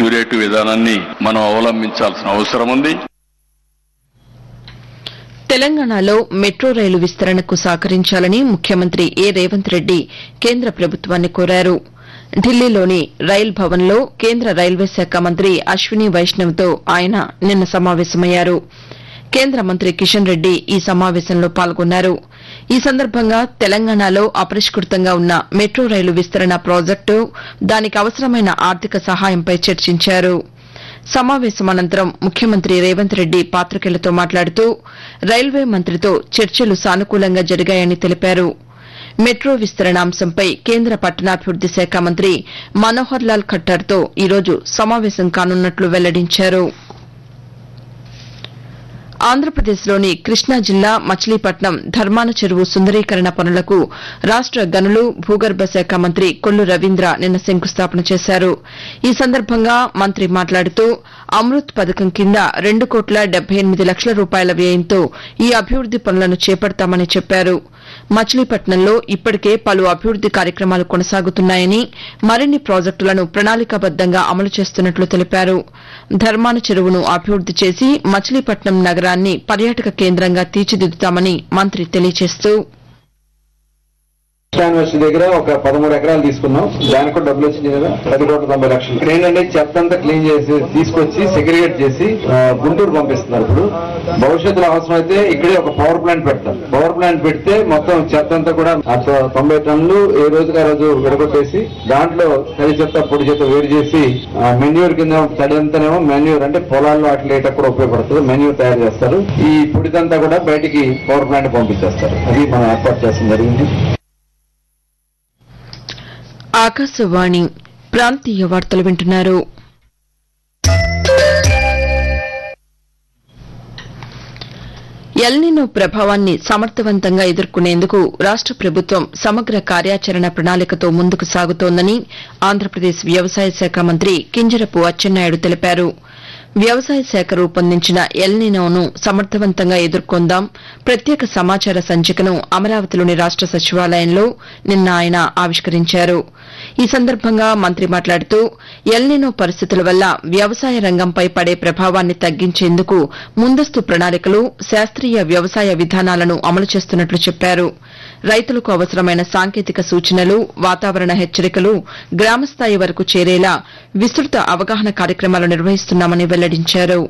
curative విధానాన్ని మనం అవలంబించాల్సిన అవసరం ఉంది తెలంగాణలో మెట్రో రైలు విస్తరణకు సహకరించాలని ముఖ్యమంత్రి ఏ రేవంత్ రెడ్డి కేంద్ర ప్రభుత్వాన్ని కోరారు ఢిల్లీలోని రైల్ భవన్లో కేంద్ర రైల్వే శాఖ మంత్రి అశ్విని వైష్ణవ్తో ఆయన నిన్న సమావేశమయ్యారు కేంద్ర మంత్రి కిషన్ రెడ్డి ఈ సమావేశంలో పాల్గొన్నారు ఈ సందర్భంగా తెలంగాణలో అపరిష్కృతంగా ఉన్న మెట్రో రైలు విస్తరణ ప్రాజెక్టు దానికి అవసరమైన ఆర్థిక సహాయంపై చర్చించారు సమావేశం అనంతరం ముఖ్యమంత్రి రేవంత్ రెడ్డి పాతికేయులతో మాట్లాడుతూ రైల్వే మంత్రితో చర్చలు సానుకూలంగా జరిగాయని తెలిపారు మెట్రో విస్తరణ అంశంపై కేంద్ర పట్టణాభివృద్ది శాఖ మంత్రి మనోహర్ లాల్ ఖట్టార్తో ఈరోజు సమావేశం కానున్నట్లు వెల్లడించారు ఆంధ్రప్రదేశ్లోని కృష్ణా జిల్లా మచిలీపట్నం ధర్మాన చెరువు సుందరీకరణ పనులకు రాష్ట గనులు భూగర్భ శాఖ మంత్రి కొల్లు రవీంద్ర నిన్న శంకుస్థాపన చేశారు ఈ సందర్భంగా మంత్రి మాట్లాడుతూ అమృత్ పథకం కింద రెండు కోట్ల డెబ్బై ఎనిమిది లక్షల రూపాయల వ్యయంతో ఈ అభివృద్ది పనులను చేపడతామని చెప్పారు మచిలీపట్నంలో ఇప్పటికే పలు అభివృద్ది కార్యక్రమాలు కొనసాగుతున్నాయని మరిన్ని ప్రాజెక్టులను ప్రణాళికాబద్దంగా అమలు చేస్తున్నట్లు తెలిపారు ధర్మాన చెరువును అభివృద్ది చేసి మచిలీపట్నం నగరాన్ని పర్యాటక కేంద్రంగా తీర్చిదిద్దుతామని మంత్రి తెలియజేస్తూ కృష్ణా యూనివర్సిటీ దగ్గర ఒక పదమూడు ఎకరాలు తీసుకున్నాం దానికి కూడా డబ్బులు వచ్చింది కదా పది కోట్ల తొంభై లక్షలు ఇక్కడ ఏంటంటే చెత్త అంతా క్లీన్ చేసి తీసుకొచ్చి సెగ్రిగేట్ చేసి ఆ, గుంటూరు పంపిస్తున్నారు ఇప్పుడు భవిష్యత్తులో అవసరమైతే ఇక్కడే ఒక పవర్ ప్లాంట్ పెడతాం పవర్ ప్లాంట్ పెడితే మొత్తం చెత్త అంతా కూడా ఆ తొ- తొంభై టన్నులు ఏ రోజుకి ఆ రోజు విడగొట్టేసి దాంట్లో తడి చెత్త పొడి చెత్త వేరు చేసి మెన్యూర్ కింద తడి అంతానేమో మెన్యూర్ అంటే పొలాల్లో అట్లా వేయటం కూడా ఉపయోగపడుతుంది మెన్యూర్ తయారు చేస్తారు ఈ పొడిదంతా కూడా బయటికి పవర్ ప్లాంట్ పంపించేస్తారు అది మనం ఏర్పాటు చేస్తాం జరిగింది ఆకాశవాణి ప్రాంతీయ వార్తలు వింటున్నారు ఎల్నినో ప్రభావాన్ని సమర్థవంతంగా ఎదుర్కొనేందుకు రాష్ట ప్రభుత్వం సమగ్ర కార్యాచరణ ప్రణాళికతో ముందుకు సాగుతోందని ఆంధ్రప్రదేశ్ వ్యవసాయ శాఖ మంత్రి కింజరపు అచ్చెన్నాయుడు తెలిపారు వ్యవసాయ శాఖ రూపొందించిన ఎల్నినోను సమర్థవంతంగా ఎదుర్కొందాం ప్రత్యేక సమాచార సంచికను అమరావతిలోని రాష్ట సచివాలయంలో నిన్న ఆయన ఆవిష్కరించారు ఈ సందర్భంగా మంత్రి మాట్లాడుతూ ఎల్నినో పరిస్థితుల వల్ల వ్యవసాయ రంగంపై పడే ప్రభావాన్ని తగ్గించేందుకు ముందస్తు ప్రణాళికలు శాస్త్రీయ వ్యవసాయ విధానాలను అమలు చేస్తున్నట్లు చెప్పారు రైతులకు అవసరమైన సాంకేతిక సూచనలు వాతావరణ హెచ్చరికలు గ్రామస్థాయి వరకు చేరేలా విస్తృత అవగాహన కార్యక్రమాలు నిర్వహిస్తున్నామని వెల్లడించారు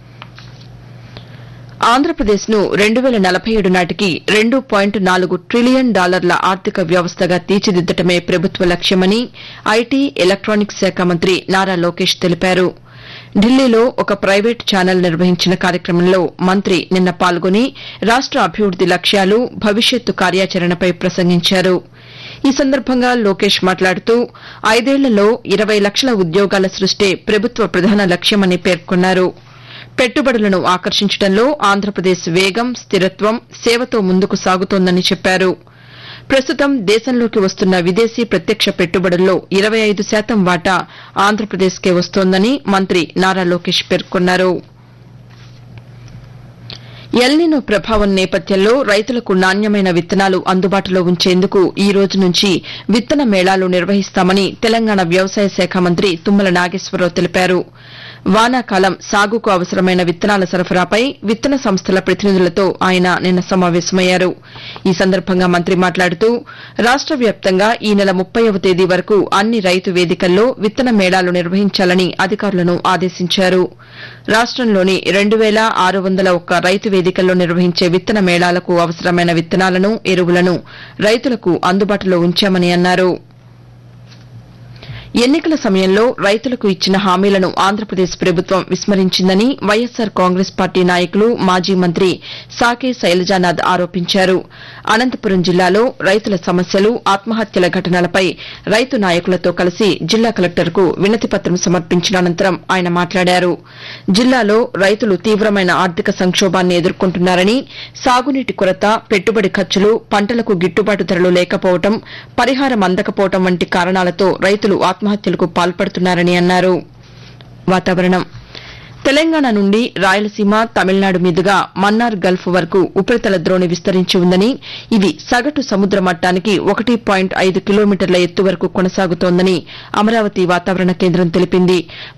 ఆంధ్రప్రదేశ్ను రెండు వేల నలభై ఏడు నాటికి రెండు పాయింట్ నాలుగు ట్రిలియన్ డాలర్ల ఆర్థిక వ్యవస్థగా తీర్చిదిద్దటమే ప్రభుత్వ లక్ష్యమని ఐటీ ఎలక్టానిక్స్ శాఖ మంత్రి నారా లోకేష్ తెలిపారు ఢిల్లీలో ఒక ప్రైవేట్ ఛానల్ నిర్వహించిన కార్యక్రమంలో మంత్రి నిన్న పాల్గొని రాష్ట అభివృద్ది లక్ష్యాలు భవిష్యత్తు కార్యాచరణపై ప్రసంగించారు ఈ సందర్భంగా లోకేష్ మాట్లాడుతూ ఐదేళ్లలో ఇరవై లక్షల ఉద్యోగాల సృష్టే ప్రభుత్వ ప్రధాన లక్ష్యమని పేర్కొన్నారు పెట్టుబడులను ఆకర్షించడంలో ఆంధ్రప్రదేశ్ వేగం స్థిరత్వం సేవతో ముందుకు సాగుతోందని చెప్పారు ప్రస్తుతం దేశంలోకి వస్తున్న విదేశీ ప్రత్యక్ష పెట్టుబడుల్లో ఇరవై ఐదు శాతం వాటా ఆంధ్రప్రదేశ్కే వస్తోందని మంత్రి నారా లోకేష్ పేర్కొన్నారు ఎల్నినో ప్రభావం నేపథ్యంలో రైతులకు నాణ్యమైన విత్తనాలు అందుబాటులో ఉంచేందుకు ఈ రోజు నుంచి విత్తన మేళాలు నిర్వహిస్తామని తెలంగాణ వ్యవసాయ శాఖ మంత్రి తుమ్మల నాగేశ్వరరావు తెలిపారు వానాకాలం సాగుకు అవసరమైన విత్తనాల సరఫరాపై విత్తన సంస్థల ప్రతినిధులతో ఆయన నిన్న సమావేశమయ్యారు ఈ సందర్భంగా మంత్రి మాట్లాడుతూ రాష్ట వ్యాప్తంగా ఈ నెల ముప్పైవ తేదీ వరకు అన్ని రైతు వేదికల్లో విత్తన మేళాలు నిర్వహించాలని అధికారులను ఆదేశించారు రాష్టంలోని రెండు వేల ఆరు వందల ఒక్క రైతు వేదికల్లో నిర్వహించే విత్తన మేళాలకు అవసరమైన విత్తనాలను ఎరువులను రైతులకు అందుబాటులో ఉంచామని అన్నారు ఎన్నికల సమయంలో రైతులకు ఇచ్చిన హామీలను ఆంధ్రప్రదేశ్ ప్రభుత్వం విస్మరించిందని వైఎస్సార్ కాంగ్రెస్ పార్టీ నాయకులు మాజీ మంత్రి సాకే శైలజానాథ్ ఆరోపించారు అనంతపురం జిల్లాలో రైతుల సమస్యలు ఆత్మహత్యల ఘటనలపై రైతు నాయకులతో కలిసి జిల్లా కలెక్టర్కు వినతిపత్రం సమర్పించిన అనంతరం ఆయన మాట్లాడారు జిల్లాలో రైతులు తీవ్రమైన ఆర్థిక సంక్షోభాన్ని ఎదుర్కొంటున్నారని సాగునీటి కొరత పెట్టుబడి ఖర్చులు పంటలకు గిట్టుబాటు ధరలు లేకపోవడం పరిహారం అందకపోవడం వంటి కారణాలతో రైతులు ఆత్మహత్యలకు పాల్పడుతున్నారని అన్నారు వాతావరణం తెలంగాణ నుండి రాయలసీమ తమిళనాడు మీదుగా మన్నార్ గల్ఫ్ వరకు ఉపరితల ద్రోణి విస్తరించి ఉందని ఇది సగటు సముద్ర మట్టానికి ఒకటి పాయింట్ ఐదు కిలోమీటర్ల ఎత్తు వరకు కొనసాగుతోందని అమరావతి వాతావరణ కేంద్రం తెలిపింది